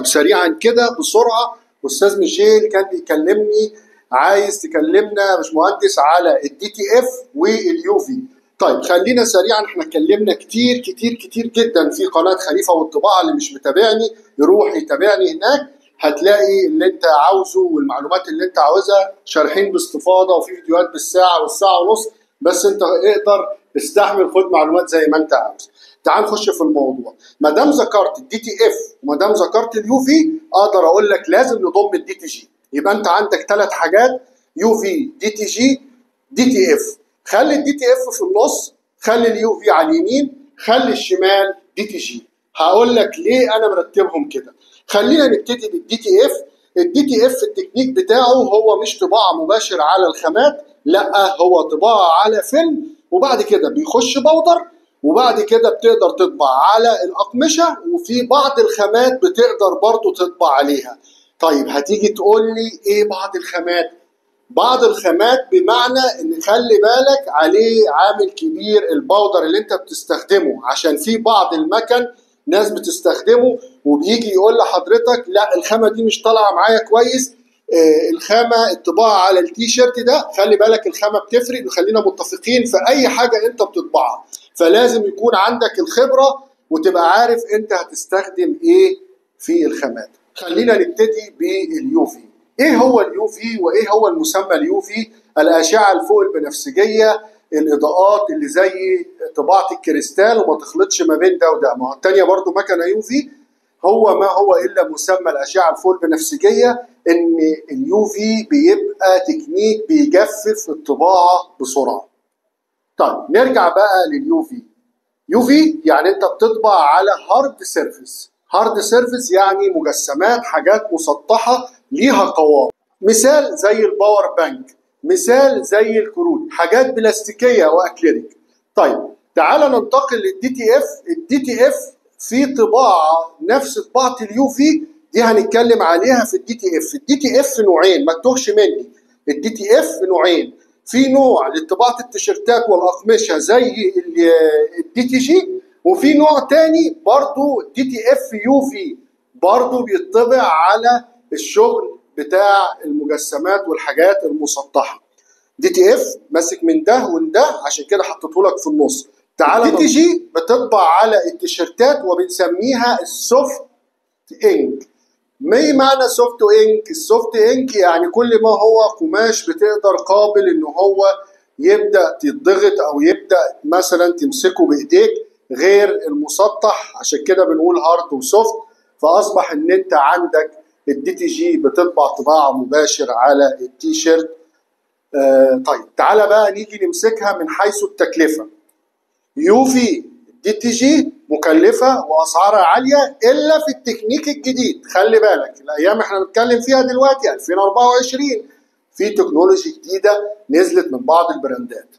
سريعا كده بسرعه استاذ ميشيل كان بيكلمني عايز تكلمنا يا باشمهندس على الدي تي اف واليو في طيب خلينا سريعا احنا اتكلمنا كتير كتير كتير جدا في قناه خليفه والطباعه اللي مش متابعني يروح يتابعني هناك هتلاقي اللي انت عاوزه والمعلومات اللي انت عاوزها شارحين باستفاضه وفي فيديوهات بالساعه والساعه ونص بس انت اقدر استحمل خد معلومات زي ما انت عاوز تعال نخش في الموضوع ما دام ذكرت الدي تي اف وما دام ذكرت اليو في اقدر اقول لك لازم نضم الدي تي جي يبقى انت عندك ثلاث حاجات يو في دي تي جي دي تي اف خلي الدي تي اف في النص خلي اليو في على اليمين خلي الشمال دي تي جي هقول لك ليه انا مرتبهم كده خلينا نبتدي بالدي تي اف الدي تي اف التكنيك بتاعه هو مش طباعه مباشر على الخامات لا هو طباعه على فيلم وبعد كده بيخش بودر وبعد كده بتقدر تطبع على الأقمشة وفي بعض الخامات بتقدر برضو تطبع عليها طيب هتيجي تقول لي ايه بعض الخامات بعض الخامات بمعنى ان خلي بالك عليه عامل كبير البودر اللي انت بتستخدمه عشان في بعض المكن ناس بتستخدمه وبيجي يقول لحضرتك لا الخامه دي مش طالعه معايا كويس آه الخامه الطباعه على التي شيرت ده خلي بالك الخامه بتفرق وخلينا متفقين في اي حاجه انت بتطبعها فلازم يكون عندك الخبره وتبقى عارف انت هتستخدم ايه في الخامات خلينا نبتدي باليو في ايه هو اليو في وايه هو المسمى اليو في الاشعه الفوق البنفسجيه الاضاءات اللي زي طباعه الكريستال وما تخلطش ما بين ده وده ما هو الثانيه برضو مكنه يو في هو ما هو الا مسمى الاشعه الفوق البنفسجيه ان اليو في بيبقى تكنيك بيجفف الطباعه بسرعه طيب نرجع بقى لليو في يو في يعني انت بتطبع على هارد سيرفيس هارد سيرفيس يعني مجسمات حاجات مسطحه ليها قوام مثال زي الباور بانك مثال زي الكروت حاجات بلاستيكيه واكليريك طيب تعال ننتقل للدي تي اف الدي تي اف في طباعه نفس طباعه اليو في دي هنتكلم عليها في الدي تي اف الدي تي اف نوعين ما تتوهش مني الدي تي اف نوعين في نوع لطباعه التيشيرتات والاقمشه زي الدي تي جي وفي نوع تاني برضو دي تي اف يو في برضو بيطبع على الشغل بتاع المجسمات والحاجات المسطحه دي تي اف ماسك من ده ومن ده عشان كده حطيته لك في النص تعالى دي تي جي بتطبع على التيشيرتات وبنسميها السوفت انك ما معنى سوفت انك السوفت انك يعني كل ما هو قماش بتقدر قابل ان هو يبدا تضغط او يبدا مثلا تمسكه بايديك غير المسطح عشان كده بنقول هارد وسوفت فاصبح ان انت عندك الدي تي جي بتطبع طباعه مباشر على التي شيرت آه طيب تعالى بقى نيجي نمسكها من حيث التكلفه يو في دي تي جي مكلفه واسعارها عاليه الا في التكنيك الجديد خلي بالك الايام احنا بنتكلم فيها دلوقتي 2024 في تكنولوجي جديده نزلت من بعض البراندات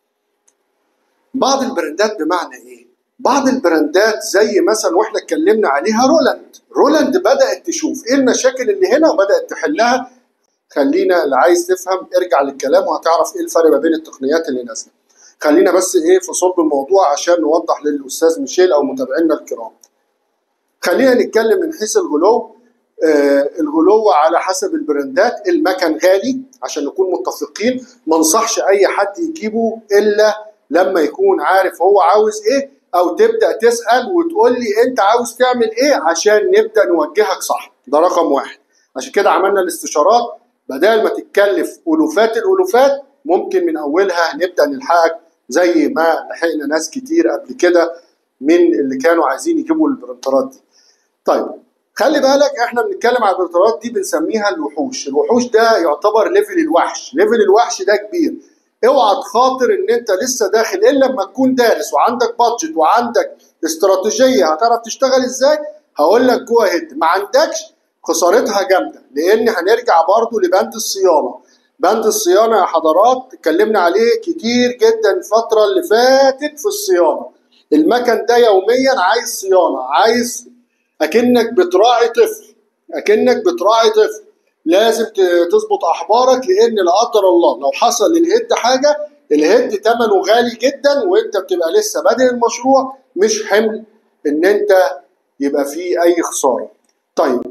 بعض البراندات بمعنى ايه بعض البراندات زي مثلا واحنا اتكلمنا عليها رولاند رولاند بدات تشوف ايه المشاكل اللي هنا وبدات تحلها خلينا اللي عايز تفهم ارجع للكلام وهتعرف ايه الفرق ما بين التقنيات اللي نازله خلينا بس ايه في صلب الموضوع عشان نوضح للاستاذ ميشيل او متابعينا الكرام خلينا نتكلم من حيث الغلو آه الغلو على حسب البراندات المكن غالي عشان نكون متفقين ما انصحش اي حد يجيبه الا لما يكون عارف هو عاوز ايه او تبدا تسال وتقول لي انت عاوز تعمل ايه عشان نبدا نوجهك صح ده رقم واحد عشان كده عملنا الاستشارات بدل ما تتكلف الوفات الالوفات ممكن من اولها نبدا نلحقك زي ما لحقنا ناس كتير قبل كده من اللي كانوا عايزين يجيبوا البرنترات دي طيب خلي بالك احنا بنتكلم على البرنترات دي بنسميها الوحوش الوحوش ده يعتبر ليفل الوحش ليفل الوحش ده كبير اوعى تخاطر ان انت لسه داخل الا لما تكون دارس وعندك بادجت وعندك استراتيجيه هتعرف تشتغل ازاي هقول لك جو اهيد ما عندكش خسارتها جامده لان هنرجع برضو لبند الصيانه بند الصيانه يا حضرات اتكلمنا عليه كتير جدا الفتره اللي فاتت في الصيانه المكن ده يوميا عايز صيانه عايز اكنك بتراعي طفل اكنك بتراعي طفل لازم تظبط احبارك لان لا قدر الله لو حصل للهيد حاجه الهيد ثمنه غالي جدا وانت بتبقى لسه بادئ المشروع مش حمل ان انت يبقى فيه اي خساره. طيب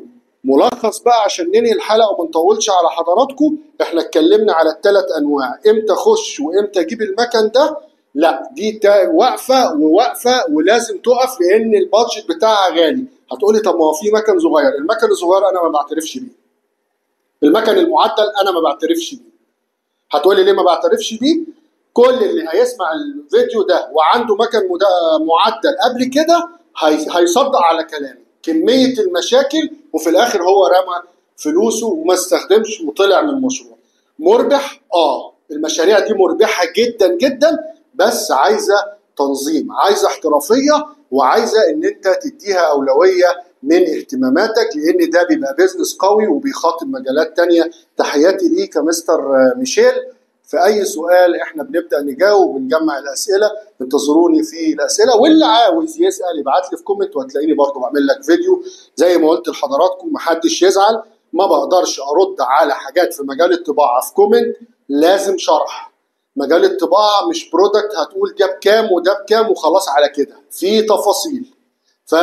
ملخص بقى عشان ننهي الحلقه وما نطولش على حضراتكم احنا اتكلمنا على الثلاث انواع امتى اخش وامتى اجيب المكن ده لا دي واقفه وواقفه ولازم تقف لان البادجت بتاعها غالي هتقولي طب ما هو في مكن صغير المكن الصغير انا ما بعترفش بيه المكن المعدل انا ما بعترفش بيه هتقولي ليه ما بعترفش بيه كل اللي هيسمع الفيديو ده وعنده مكن معدل قبل كده هيصدق على كلامي كميه المشاكل وفي الاخر هو رمى فلوسه وما استخدمش وطلع من المشروع مربح اه المشاريع دي مربحه جدا جدا بس عايزه تنظيم عايزه احترافيه وعايزه ان انت تديها اولويه من اهتماماتك لان ده بيبقى بيزنس قوي وبيخاطب مجالات تانية تحياتي ليك يا مستر ميشيل في اي سؤال احنا بنبدا نجاوب ونجمع الاسئله انتظروني في الاسئله واللي عاوز يسال يبعت لي في كومنت وهتلاقيني برضه بعمل لك فيديو زي ما قلت لحضراتكم محدش يزعل ما بقدرش ارد على حاجات في مجال الطباعه في كومنت لازم شرح مجال الطباعه مش برودكت هتقول ده بكام وده بكام وخلاص على كده في تفاصيل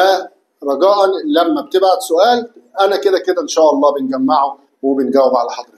فرجاء لما بتبعت سؤال انا كده كده ان شاء الله بنجمعه وبنجاوب على حضرتك